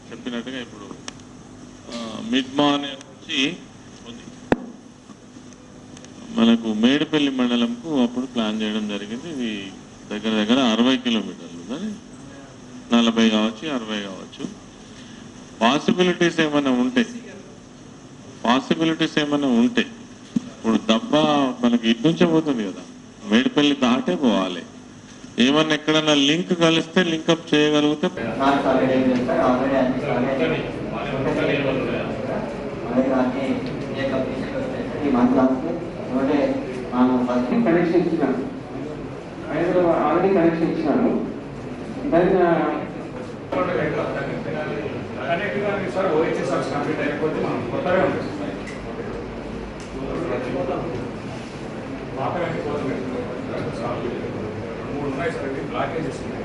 చెప్పినట్టుగా ఇప్పుడు mid morning నుంచి ఉంది. మనకు మేడిపల్లి మండలంకు అప్పుడు ప్లాన్ చేయడం జరిగింది ఇది దగ్గర దగ్గర అరవై కిలోమీటర్లు కానీ నలభై కావచ్చు అరవై కావచ్చు పాసిబిలిటీస్ ఏమైనా ఉంటే పాసిబిలిటీస్ ఏమైనా ఉంటే ఇప్పుడు దబ్బ మనకి ఇటు నుంచే పోతుంది కదా మేడిపల్లి దాటే పోవాలి ఏమన్నా ఎక్కడన్నా లింక్ కలిస్తే లింకప్ చేయగలిగితే మార్క్స్ ఆల్రెడీ ఉంది సార్ ఆల్రెడీ అన్ని ఆల్రెడీ అలాగే అన్ని ఏ కంప్లీషన్ వస్తాయి సార్ ఈ మంత్ లాస్ట్కి ఒకటే మనం ఫస్ట్ కనెక్షన్ ఇచ్చినాను ఐదు ఆల్రెడీ కనెక్షన్ ఇచ్చినాను దెన్ కనెక్ట్ కానీ సార్ ఓహెచ్ఎస్ సార్ కంప్లీట్ అయిపోతే మనం కొత్తగా ఉంటుంది పాత కానీ పోతుంది మూడు ఉన్నాయి సార్ ఇవి బ్లాకేజెస్ ఉన్నాయి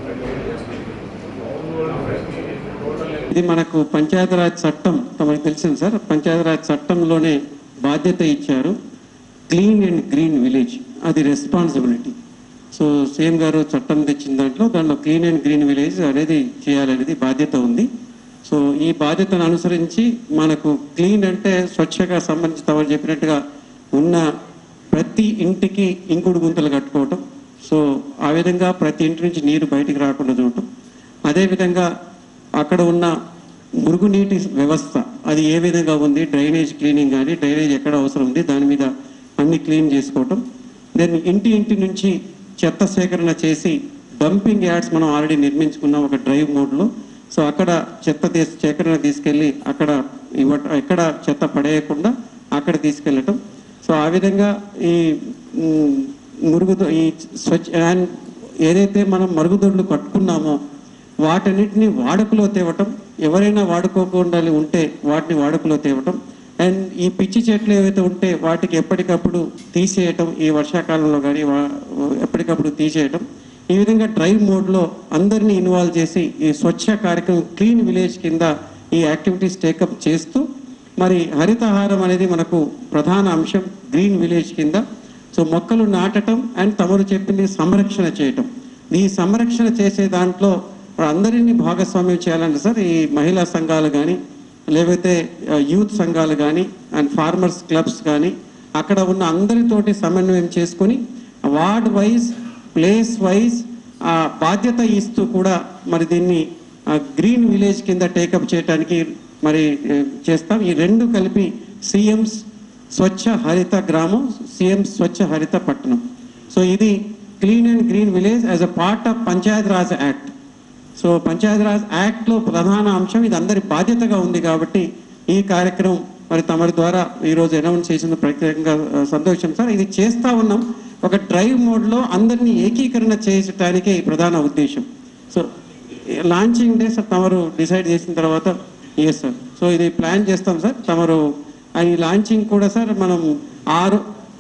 టోటల్ ఇది మనకు పంచాయతీరాజ్ చట్టం తమకు తెలిసింది సార్ పంచాయతీరాజ్ చట్టంలోనే బాధ్యత ఇచ్చారు క్లీన్ అండ్ గ్రీన్ విలేజ్ అది రెస్పాన్సిబిలిటీ సో సీఎం గారు చట్టం తెచ్చిన దాంట్లో దాంట్లో క్లీన్ అండ్ గ్రీన్ విలేజ్ అనేది చేయాలనేది బాధ్యత ఉంది సో ఈ బాధ్యతను అనుసరించి మనకు క్లీన్ అంటే స్వచ్ఛగా సంబంధించి తమరు చెప్పినట్టుగా ఉన్న ప్రతి ఇంటికి ఇంకుడు గుంతలు కట్టుకోవటం సో ఆ విధంగా ప్రతి ఇంటి నుంచి నీరు బయటికి రాకుండా చూడటం అదేవిధంగా అక్కడ ఉన్న మురుగునీటి వ్యవస్థ అది ఏ విధంగా ఉంది డ్రైనేజ్ క్లీనింగ్ కానీ డ్రైనేజ్ ఎక్కడ అవసరం ఉంది దాని మీద అన్ని క్లీన్ చేసుకోవటం దెన్ ఇంటి ఇంటి నుంచి చెత్త సేకరణ చేసి డంపింగ్ యార్డ్స్ మనం ఆల్రెడీ నిర్మించుకున్నాం ఒక డ్రైవ్ మోడ్లో సో అక్కడ చెత్త తీస్ సేకరణ తీసుకెళ్ళి అక్కడ ఇవ్వట ఎక్కడ చెత్త పడేయకుండా అక్కడ తీసుకెళ్ళటం సో ఆ విధంగా ఈ మ్, మురుగుదో ఈ స్వచ్ఛ అండ్ ఏదైతే మనం మరుగుదొడ్లు కట్టుకున్నామో వాటన్నిటిని వాడుకలో తేవటం ఎవరైనా వాడుకోకుండా ఉంటే వాటిని వాడుకలో తేవటం అండ్ ఈ పిచ్చి చెట్లు ఏవైతే ఉంటే వాటికి ఎప్పటికప్పుడు తీసేయటం ఈ వర్షాకాలంలో కానీ ఎప్పటికప్పుడు తీసేయటం ఈ విధంగా డ్రైవ్ మోడ్లో అందరినీ ఇన్వాల్వ్ చేసి ఈ స్వచ్ఛ కార్యక్రమం క్లీన్ విలేజ్ కింద ఈ యాక్టివిటీస్ టేకప్ చేస్తూ మరి హరితహారం అనేది మనకు ప్రధాన అంశం గ్రీన్ విలేజ్ కింద సో మొక్కలు నాటటం అండ్ తమరు చెప్పింది సంరక్షణ చేయటం ఈ సంరక్షణ చేసే దాంట్లో అందరినీ భాగస్వామ్యం చేయాలంటే సార్ ఈ మహిళా సంఘాలు కానీ లేకపోతే ఆ, యూత్ సంఘాలు కానీ అండ్ ఫార్మర్స్ క్లబ్స్ కానీ అక్కడ ఉన్న అందరితోటి సమన్వయం చేసుకొని వార్డ్ వైజ్ ప్లేస్ వైజ్ ఆ బాధ్యత ఇస్తూ కూడా మరి దీన్ని ఆ, గ్రీన్ విలేజ్ కింద టేకప్ చేయడానికి మరి ఏ, చేస్తాం ఈ రెండు కలిపి సీఎంస్ స్వచ్ఛ హరిత గ్రామం సీఎం స్వచ్ఛ హరిత పట్టణం సో ఇది clean and green village as a part of panchayat Raj act so Panchayati Raj యాక్ట్లో ప్రధాన అంశం ఇది అందరి బాధ్యతగా ఉంది కాబట్టి ఈ కార్యక్రమం మరి తమరి ద్వారా ఈరోజు అనౌన్స్ చేసిన ప్రత్యేకంగా ఆ, సంతోషం సార్ ఇది చేస్తా ఉన్నాం ఒక డ్రైవ్ మోడ్లో అందరినీ ఏకీకరణ చేయటానికే ఈ ప్రధాన ఉద్దేశం సో లాంచింగ్ డే సార్ తమరు డిసైడ్ చేసిన తర్వాత ఎస్ సార్ సో ఇది ప్లాన్ చేస్తాం సార్ తమరు ఆ ఈ లాంచింగ్ కూడా సార్ మనం ఆరు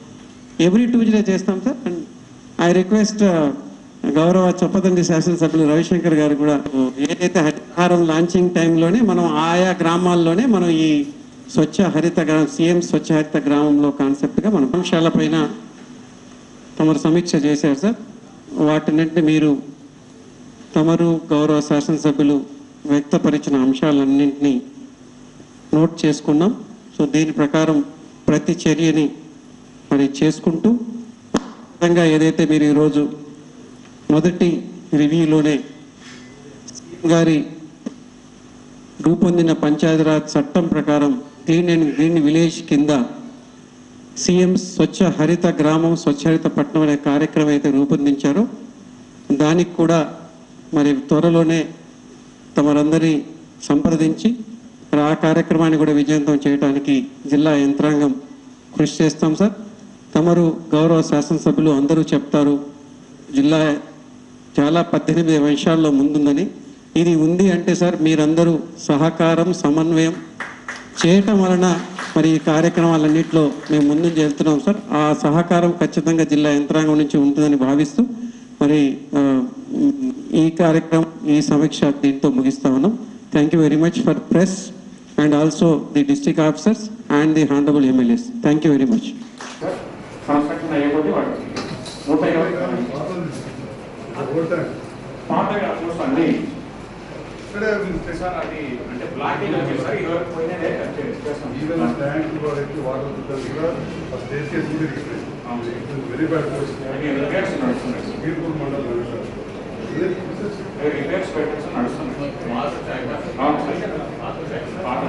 ఎవ్రీ ట్యూస్డే చేస్తాం సార్ అండ్ ఐ రిక్వెస్ట్ గౌరవ చొప్పదండి శాసనసభ్యులు రవిశంకర్ గారు కూడా ఏదైతే హరితహారం లాంచింగ్ టైంలోనే మనం ఆయా గ్రామాల్లోనే మనం ఈ స్వచ్ఛ హరిత గ్రామం సీఎం స్వచ్ఛ హరిత గ్రామంలో కాన్సెప్ట్గా మన అంశాలపైన తమరు సమీక్ష చేశారు సార్ వాటినంటే మీరు తమరు గౌరవ శాసనసభ్యులు వ్యక్తపరిచిన అంశాలన్నింటినీ నోట్ చేసుకున్నాం సో దీని ప్రకారం ప్రతి చర్యని మరి చేసుకుంటూ విధంగా ఏదైతే మీరు ఈరోజు మొదటి రివ్యూలోనే సీఎం గారి రూపొందిన పంచాయతీరాజ్ చట్టం ప్రకారం క్లీన్ అండ్ గ్రీన్ విలేజ్ కింద సీఎం స్వచ్ఛ హరిత గ్రామం స్వచ్ఛ హరిత పట్టణం అనే కార్యక్రమం అయితే రూపొందించారో దానికి కూడా మరి త్వరలోనే తమరందరినీ సంప్రదించి మరి ఆ కార్యక్రమాన్ని కూడా విజయవంతం చేయడానికి జిల్లా యంత్రాంగం కృషి చేస్తాం సార్ తమరు గౌరవ శాసనసభ్యులు అందరూ చెప్తారు జిల్లా చాలా పద్దెనిమిది అంశాల్లో ముందుందని ఇది ఉంది అంటే సార్ మీరందరూ సహకారం సమన్వయం చేయటం వలన మరి ఈ కార్యక్రమాలన్నింటిలో మేము ముందుకు వెళ్తున్నాం సార్ ఆ సహకారం ఖచ్చితంగా జిల్లా యంత్రాంగం నుంచి ఉంటుందని భావిస్తూ మరి ఆ, ఈ కార్యక్రమం ఈ సమీక్ష దీంతో ముగిస్తా ఉన్నాం thank you very much for press and also the district officers and the honourable MLAs thank you very much construction అయ్యకపోతే వాడు నూట ఇరవై పాతగా చూస్తాండి ఇక్కడే ఉంది సార్ అది అంటే బ్లాక్ ఉంది సార్ ఇదివరకు పోయినదే చేస్తాం ఈవెన్ ట్యాంక్ వారికి వాటర్ కూడా ఆ స్టేజ్ కేసు ఉంది రిజిస్ట్రేషన్ వెరీ బ్యాడ్ అది రిపేర్స్ నడుస్తున్నాయి సార్ బీర్పూర్ మండలం సార్ రిపేర్స్ పెట్టేసి నడుస్తున్నాయి అవును సార్ పాత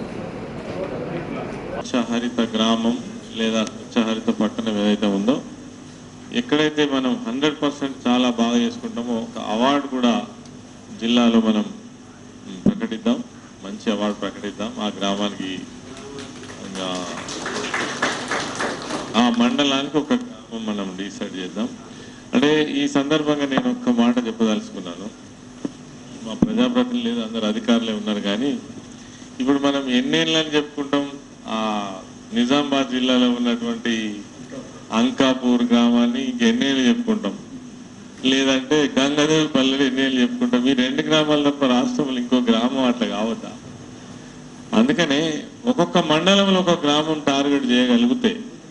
స్వచ్ఛహరిత గ్రామం లేదా స్వచ్ఛహరిత పట్టణం ఏదైతే ఉందో ఎక్కడైతే మనం హండ్రెడ్ పర్సెంట్ చాలా బాగా చేసుకుంటామో ఒక అవార్డు కూడా జిల్లాలో మనం మ్, ప్రకటిద్దాం మంచి అవార్డు ప్రకటిద్దాం ఆ గ్రామానికి ఇంకా ఆ మండలానికి ఒక గ్రామం మనం డిసైడ్ చేద్దాం అంటే ఈ సందర్భంగా నేను ఒక్క మాట చెప్పదలుచుకున్నాను మా ప్రజాప్రతినిధులు అందరు అధికారులే ఉన్నారు కానీ ఇప్పుడు మనం ఎన్నేళ్ళని చెప్పుకుంటాం ఆ నిజామాబాద్ జిల్లాలో ఉన్నటువంటి అంకాపూర్ గ్రామాన్ని ఇంకెన్నేళ్ళు చెప్పుకుంటాం లేదంటే గంగాదేవి పల్లెలు ఎన్నేళ్ళు చెప్పుకుంటాం ఈ రెండు గ్రామాల తప్ప రాష్ట్రంలో ఇంకో గ్రామం అట్లా కావద్దా అందుకనే ఒక్కొక్క మండలంలో ఒక గ్రామం టార్గెట్ చేయగలిగితే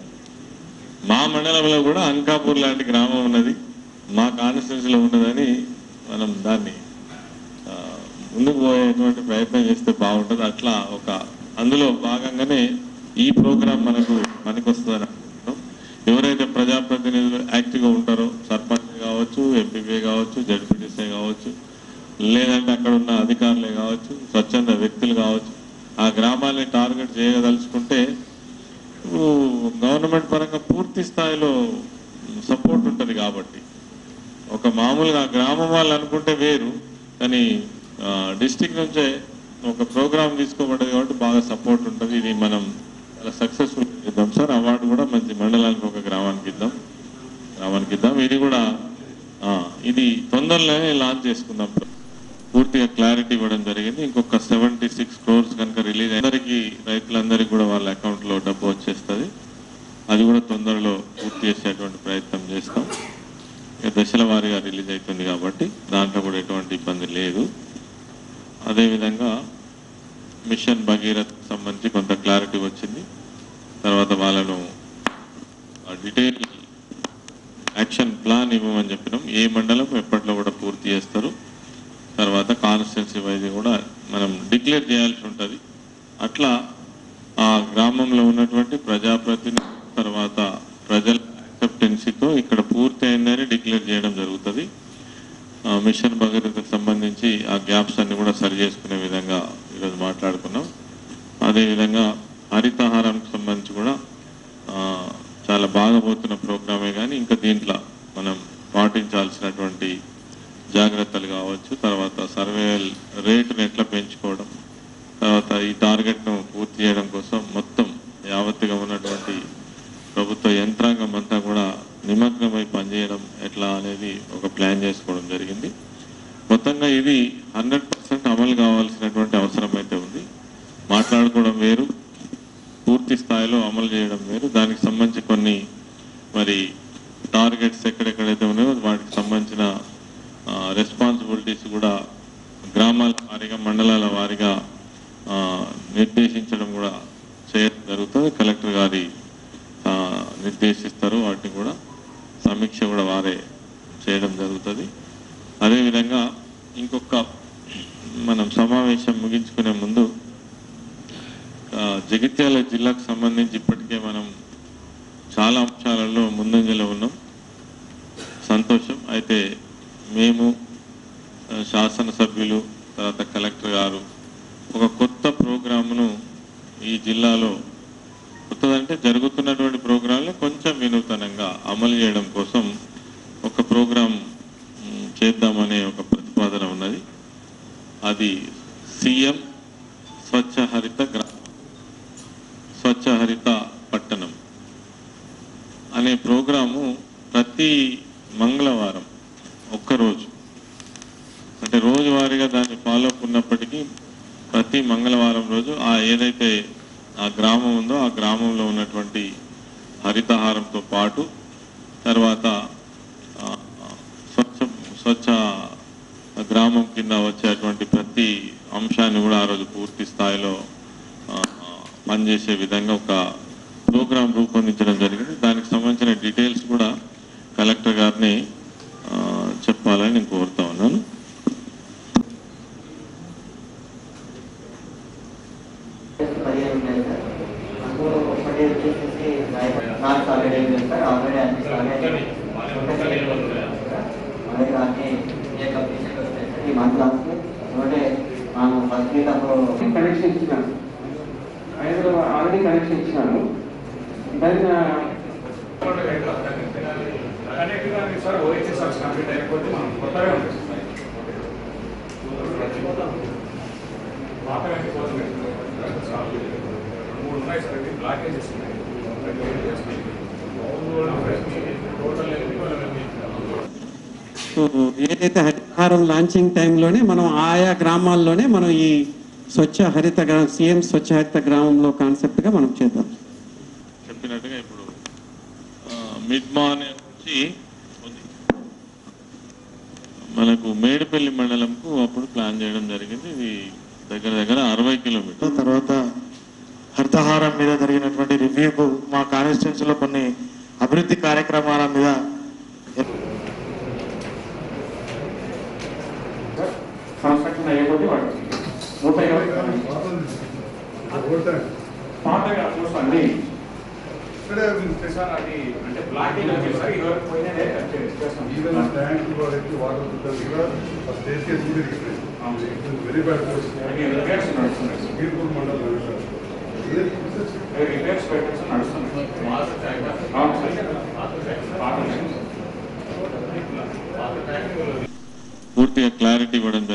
మా మండలంలో కూడా అంకాపూర్ లాంటి గ్రామం ఉన్నది మా కాన్స్టిట్యూన్సీలో ఉన్నదని మనం దాన్ని ఆ, ముందుకు పోయేటువంటి ప్రయత్నం చేస్తే బాగుంటుంది అట్లా ఒక అందులో భాగంగానే ఈ ప్రోగ్రాం మనకు పనికొస్తుందని అనుకుంటున్నాం ఎవరైతే ప్రజాప్రతినిధులు యాక్టివ్గా ఉంటారో సర్పంచ్ కావచ్చు ఎంపీపీ కావచ్చు జడ్పీటీసీ కావచ్చు లేదంటే అక్కడ ఉన్న అధికారులే కావచ్చు స్వచ్ఛంద వ్యక్తులు కావచ్చు ఆ గ్రామాల్ని టార్గెట్ చేయదలుచుకుంటే ఇప్పుడు గవర్నమెంట్ పరంగా పూర్తి స్థాయిలో సపోర్ట్ ఉంటుంది కాబట్టి ఒక మామూలుగా గ్రామం వాళ్ళు అనుకుంటే వేరు కానీ డిస్టిక్ నుంచే ఒక ప్రోగ్రామ్ తీసుకోబడ్డది కాబట్టి బాగా సపోర్ట్ ఉంటుంది ఇది మనం చాలా సక్సెస్ఫుల్ ఇద్దాం సార్ అవార్డు కూడా మంచి మండలానికి ఒక గ్రామానికి ఇద్దాం గ్రామానికి ఇద్దాం ఇది కూడా ఆ, ఇది తొందరలోనే లాంచ్ చేసుకుందాం పూర్తిగా క్లారిటీ ఇవ్వడం జరిగింది ఇంకొక సెవెంటీ సిక్స్ క్రోర్స్ కనుక రిలీజ్ అందరికీ రైతులందరికీ కూడా వాళ్ళ అకౌంట్లో డబ్బు వచ్చేస్తుంది అది కూడా తొందరలో పూర్తి చేసేటువంటి ప్రయత్నం చేస్తాం ఇక దశల వారీగా రిలీజ్ అవుతుంది కాబట్టి దాంట్లో కూడా ఎటువంటి ఇబ్బంది లేదు అదేవిధంగా మిషన్ భగీరథ్ సంబంధించి కొంత క్లారిటీ వచ్చింది తర్వాత వాళ్ళను డీటెయిల్ యాక్షన్ ప్లాన్ ఇవ్వమని చెప్పినాం ఏ మండలం ఎప్పట్లో కూడా పూర్తి చేస్తారు తర్వాత కాన్స్టిట్యున్సీ వైజ్ కూడా మనం డిక్లేర్ చేయాల్సి ఉంటుంది అట్లా ఆ గ్రామంలో ఉన్నటువంటి ప్రజాప్రతినిధి తర్వాత ప్రజల యాక్సెప్టెన్సీతో ఇక్కడ పూర్తి అయిందని డిక్లేర్ చేయడం జరుగుతుంది ఆ, మిషన్ భగీరథకు సంబంధించి ఆ గ్యాప్స్ అన్ని కూడా సరి చేసుకునే విధంగా ఈరోజు మాట్లాడుకున్నాం అదేవిధంగా హరితహారానికి సంబంధించి కూడా ఆ, చాలా బాగా పోతున్న ప్రోగ్రామే కానీ ఇంకా దీంట్లో మనం పాటించాల్సినటువంటి జాగ్రత్తలు కావచ్చు తర్వాత సర్వేయల్ రేటును ఎట్లా పెంచుకోవడం తర్వాత ఈ టార్గెట్ను పూర్తి చేయడం కోసం మొత్తం యావత్తుగా ఉన్నటువంటి ప్రభుత్వ యంత్రాంగం అంతా కూడా నిమగ్నమై పనిచేయడం ఎట్లా అనేది ఒక ప్లాన్ చేసుకోవడం జరిగింది మొత్తంగా ఇది హండ్రెడ్ పర్సెంట్ అమలు కావాల్సినటువంటి అవసరం అయితే ఉంది మాట్లాడుకోవడం వేరు పూర్తి స్థాయిలో అమలు చేయడం వేరు దానికి సంబంధించి కొన్ని మరి టార్గెట్స్ ఎక్కడెక్కడైతే ఉన్నాయో వాటికి సంబంధించిన రెస్పాన్సిబిలిటీస్ కూడా గ్రామాల వారీగా మండలాల వారీగా ఆ, నిర్దేశించడం కూడా చేయడం జరుగుతుంది కలెక్టర్ గారి ఆ, నిర్దేశిస్తారు వాటిని కూడా సమీక్ష కూడా వారే చేయడం జరుగుతుంది అదేవిధంగా ఇంకొక మనం సమావేశం ముగించుకునే ముందు ఆ, జగిత్యాల జిల్లాకు సంబంధించి ఇప్పటికే మనం చాలా అంశాలలో ముందంజలో ఉన్నాం సంతోషం అయితే మేము ఆ, శాసనసభ్యులు తర్వాత కలెక్టర్ గారు ఒక కొత్త ప్రోగ్రామ్ను ఈ జిల్లాలో కొత్తదంటే జరుగుతున్నటువంటి ప్రోగ్రాంలో కొంచెం వినూతనంగా అమలు చేయడం కోసం ఒక ప్రోగ్రాం మ్, చేద్దామనే ఒక ప్రతిపాదన ఉన్నది అది సీఎం స్వచ్ఛ హరిత గ్రామం స్వచ్ఛ హరిత పట్టణం అనే ప్రోగ్రాము ప్రతి మంగళవారం ఒక్కరోజు అంటే రోజువారీగా దాన్ని ఫాలో అప్ ఉన్నప్పటికీ ప్రతి మంగళవారం రోజు ఆ ఏదైతే ఆ గ్రామం ఉందో ఆ గ్రామంలో ఉన్నటువంటి హరితహారంతో పాటు తర్వాత ఆ, స్వచ్ఛ స్వచ్ఛ గ్రామం కింద వచ్చేటువంటి ప్రతి అంశాన్ని కూడా ఆ రోజు పూర్తి స్థాయిలో ఆ, పనిచేసే విధంగా ఒక ప్రోగ్రాం రూపొందించడం జరిగింది దానికి సంబంధించిన డీటెయిల్స్ కూడా కలెక్టర్ గారిని ఆ, చెప్పాలని నేను కోరుతా ఉన్నాను మన దగ్గర అన్ని ఏ కంపెనీస్ వస్తాయి సార్ ఈ మంత్ లాస్ట్కి ఎందుకంటే మనం ఫస్ట్ వీక్ అప్పుడు కనెక్షన్ ఇచ్చినాను హైదరాబాద్ ఆల్రెడీ కనెక్షన్ ఇచ్చినాను దెన్ కనెక్ట్ కానీ సార్ ఓహెచ్ఎస్ సర్వీస్ కంప్లీట్ అయిపోతే మనం కొత్తగా ఉంటుంది పాతగా అయిపోతుంది మూడు ఉన్నాయి సార్ ఇవి బ్లాకేజెస్ ఉన్నాయి టోటల్ సో ఏదైతే హరితహారం లాంచింగ్ టైంలోనే మనం ఆయా గ్రామాల్లోనే మనం ఈ స్వచ్ఛ హరిత గ్రామం సీఎం స్వచ్ఛ హరిత గ్రామంలో కాన్సెప్ట్గా మనం చేద్దాం చెప్పినట్టుగా ఇప్పుడు మిడ్ మార్నింగ్ నుంచి ఉంది. మనకు మేడిపల్లి మండలంకు అప్పుడు ప్లాన్ చేయడం జరిగింది ఇది దగ్గర దగ్గర అరవై కిలోమీటర్ తర్వాత హరితహారం మీద జరిగినటువంటి రివ్యూకు మా కాన్స్టిట్యున్సీలో కొన్ని అభివృద్ధి కార్యక్రమాల మీద కన్స్ట్రక్షన్ అయిపోతే వాడు ముప్పై ఓవర్ టైం పాతగా చూస్తాను ఇక్కడే సార్ అది అంటే బ్లాకేజ్ వచ్చింది సార్ ఇరవై పోయినదే చేస్తాం ఈవెన్ ట్యాంక్ వాడకి వాటర్ ఉంటుంది కూడా ఆ స్టేట్ కేసు కూడా రిజిస్ట్రేషన్ వెరీ బ్యాడ్ అది రిపేర్స్ నడుస్తున్నాయి సార్ బీర్పూర్ మండలం రిపేర్స్ పెట్టేసి నడుస్తున్నాయి అవును సార్ పాత పూర్తిగా క్లారిటీ ఇవ్వడం